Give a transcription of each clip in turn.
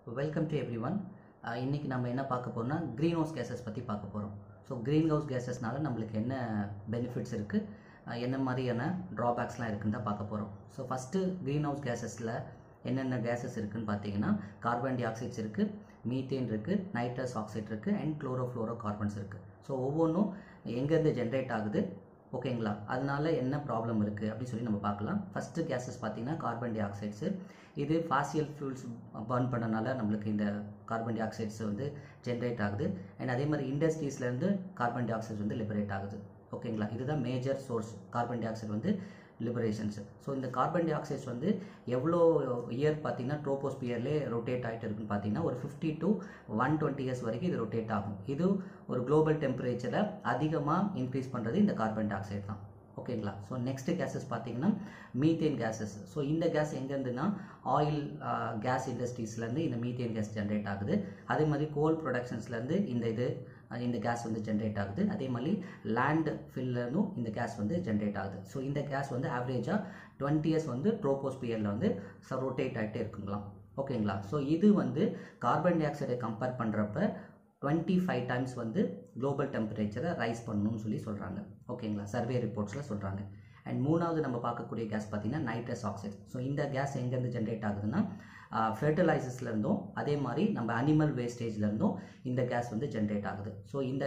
welcome to every one இன்றைக்கி நம்ம என்ன பார்க்க போகிறோம்னா க்ரீன் ஹவுஸ் கேஸஸ் பற்றி பார்க்க போகிறோம் ஸோ க்ரீன் ஹவுஸ் கேஸஸ்னால நம்மளுக்கு என்ன பெனிஃபிட்ஸ் இருக்குது என்ன மாதிரியான ட்ராபேக்ஸ்லாம் இருக்குன்னு தான் பார்க்க போகிறோம் ஸோ ஃபஸ்ட்டு க்ரீன் ஹவுஸ் கேஸஸில் என்னென்ன கேஸஸ் இருக்குன்னு பார்த்தீங்கன்னா கார்பன் டை ஆக்சைட்ஸ் இருக்குது மீத்தேன் இருக்குது நைட்ரஸ் ஆக்சைட் இருக்குது அண்ட் குளோரோஃப்ளோரோ கார்பன்ஸ் இருக்குது ஸோ ஒவ்வொன்றும் எங்கேருந்து ஜென்ரேட் ஆகுது ஓகேங்களா அதனால என்ன ப்ராப்ளம் இருக்குது அப்படின்னு சொல்லி நம்ம பார்க்கலாம் ஃபஸ்ட்டு கேஸஸ் பார்த்தீங்கன்னா கார்பன் டை ஆக்சைட்ஸு இது ஃபாசியல் ஃபியூல்ஸ் பர்ன் பண்ணனால நம்மளுக்கு இந்த கார்பன் டை ஆக்சைட்ஸ் வந்து ஜென்ரேட் ஆகுது அண்ட் அதே மாதிரி இண்டஸ்ட்ரீஸ்லேருந்து கார்பன் டை ஆக்சைட்ஸ் வந்து லிபரேட் ஆகுது ஓகேங்களா இதுதான் major source carbon dioxide வந்து லிபரேஷன்ஸ் ஸோ இந்த கார்பன் டை ஆக்சைட்ஸ் வந்து எவ்வளோ இயர் பார்த்தீங்கன்னா ட்ரோபோஸ்பியர்லே ரொட்டேட் ஆகிட்டு இருக்குன்னு பார்த்தீங்கன்னா ஒரு fifty to one twenty years வரைக்கும் இது ரொட்டேட் ஆகும் இது ஒரு குளோபல் டெம்பரேச்சரை அதிகமாக இன்க்ரீஸ் பண்ணுறது இந்த கார்பன் டை ஆக்சைடு தான் ஓகேங்களா ஸோ நெக்ஸ்ட் கேஸஸ் பார்த்தீங்கன்னா மீத்தேன் கேஸஸ் ஸோ இந்த கேஸ் எங்கேருந்துன்னா ஆயில் கேஸ் இண்டஸ்ட்ரீஸ்லேருந்து இந்த மீத்தேன் கேஸ் ஜென்ரேட் ஆகுது அதே மாதிரி கோல் ப்ரொடக்ஷன்ஸ்லேருந்து இந்த இது இந்த கேஸ் வந்து ஜென்ரேட் ஆகுது அதே மாதிரி லேண்ட் ஃபில்லேருந்தும் இந்த கேஸ் வந்து ஜென்ரேட் ஆகுது ஸோ இந்த கேஸ் வந்து ஆவரேஜாக டுவெண்ட்டி இயர்ஸ் வந்து ட்ரோபோஸ்பியரில் வந்து ரொட்டேட் ஆகிட்டே இருக்குங்களாம் ஓகேங்களா ஸோ இது வந்து கார்பன் டை ஆக்சைடை கம்பேர் பண்ணுறப்ப டுவெண்ட்டி ஃபைவ் டைம்ஸ் வந்து குளோபல் டெம்பரேச்சரை ரைஸ் பண்ணணும்னு சொல்லி சொல்கிறாங்க ஓகேங்களா சர்வே ரிப்போர்ட்ஸில் சொல்கிறாங்க அண்ட் மூணாவது நம்ம பார்க்கக்கூடிய கேஸ் பார்த்தீங்கன்னா நைட்ரஸ் ஆக்சைடு ஸோ இந்த கேஸ் எங்கேருந்து ஜென்ரேட் ஆகுதுன்னா ஃபெர்டிலைசர்ஸ்லேருந்தும் அதே மாதிரி நம்ம அனிமல் வேஸ்டேஜ்லேருந்தும் இந்த கேஸ் வந்து ஜென்ரேட் ஆகுது ஸோ இந்த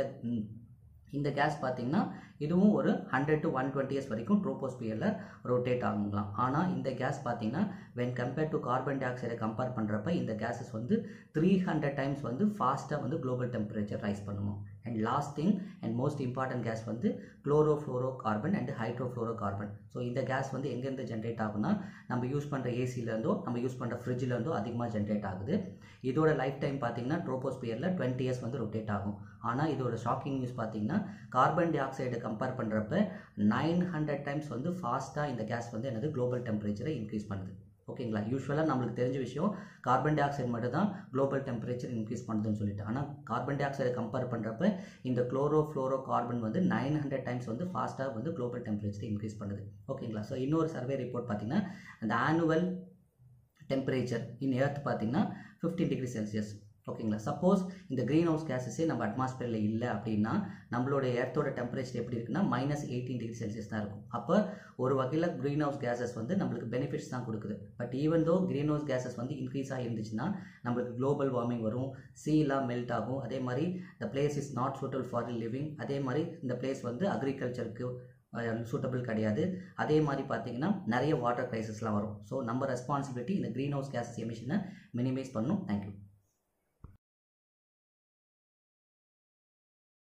இந்த கேஸ் பார்த்தீங்கன்னா இதுவும் ஒரு hundred to one twenty years வரைக்கும் ட்ரோபோஸ்பியரில் ரொட்டேட் ஆகுங்களாம் ஆனால் இந்த கேஸ் பார்த்தீங்கன்னா வென் கம்பேர் டு கார்பன் டை ஆக்சைடை கம்பேர் பண்ணுறப்ப இந்த கேஸஸ் வந்து த்ரீ ஹண்ட்ரட் டைம்ஸ் வந்து ஃபாஸ்ட்டாக வந்து குளோபல் டெம்பரேச்சர் ரைஸ் பண்ணுவோம் and last thing and most important gas வந்து chlorofluorocarbon and hydrofluorocarbon so இந்த கேஸ் வந்து எங்கேருந்து ஜென்ரேட் ஆகுனா நம்ம யூஸ் பண்ணுற ஏசிலேருந்தோ நம்ம யூஸ் பண்ணுற ஃப்ரிட்ஜிலேருந்தோ அதிகமாக ஜென்ரேட் ஆகுது இதோட லைஃப் டைம் பார்த்தீங்கன்னா ட்ரோபோஸ்பியரில் டுவெண்ட்டி இயர்ஸ் வந்து ரொட்டேட் ஆகும் ஆனால் இதோட ஷாக்கிங் நியூஸ் பார்த்தீங்கன்னா கார்பன் டை ஆக்சைடை கம்பேர் பண்ணுறப்ப நைன் ஹண்ட்ரட் டைம்ஸ் வந்து ஃபாஸ்ட்டாக இந்த கேஸ் வந்து எனது குளோபல் டெம்பரேச்சரை இன்க்ரீஸ் பண்ணுது ஓகேங்களா யூஸ்வலாக நம்மளுக்கு தெரிஞ்ச விஷயம் கார்பன் டை ஆக்சைடு மட்டும் தான் குளோபல் டெம்பரேச்சர் இன்க்ரீஸ் பண்ணுதுன்னு சொல்லிட்டு ஆனால் கார்பன் டை ஆக்சைடை கம்பேர் பண்ணுறப்ப இந்த குளோரோ ஃப்ளோரோ கார்பன் வந்து நைன் ஹண்ட்ரட் டைம்ஸ் வந்து ஃபாஸ்ட்டாக வந்து குளோபல் டெம்பரேச்சர் இன்க்ரீஸ் பண்ணுது ஓகேங்களா ஸோ இன்னொரு சர்வே ரிப்போர்ட் பார்த்தீங்கன்னா அந்த ஆனுவல் டெம்பரேச்சர் இன் எர்த் பார்த்தீங்கன்னா ஃபிஃப்டீன் டிகிரி செல்சியஸ் ஓகேங்களா சப்போஸ் இந்த க்ரீன் ஹவுஸ் கேஸஸே நம்ம அட்மாஸ்பியரில் இல்லை அப்படின்னா நம்மளோட எர்த்தோட டெம்பரேச்சர் எப்படி இருக்குன்னா மைனஸ் எயிட்டீன் டிகிரி செல்சியஸ் தான் இருக்கும் அப்போ ஒரு வகையில் க்ரீன் ஹவுஸ் கேஸஸ் வந்து நம்மளுக்கு பெனிஃபிட்ஸ் தான் கொடுக்குது but even though green house gases வந்து இன்க்ரீஸ் ஆகி இருந்துச்சுன்னா நம்மளுக்கு குளோபல் வார்மிங் வரும் சீலாம் மெல்ட் ஆகும் அதே மாதிரி the place is not suitable for living அதே மாதிரி இந்த பிளேஸ் வந்து அக்ரிகல்ச்சருக்கு சூட்டபிள் கிடையாது அதே மாதிரி பார்த்தீங்கன்னா நிறைய வாட்டர் க்ரைசஸ்லாம் வரும் ஸோ நம்ம ரெஸ்பான்சிபிலிட்டி இந்த க்ரீன் ஹவுஸ் கேஸஸ் எமிஷனை மினிமைஸ் பண்ணும் தேங்க்யூ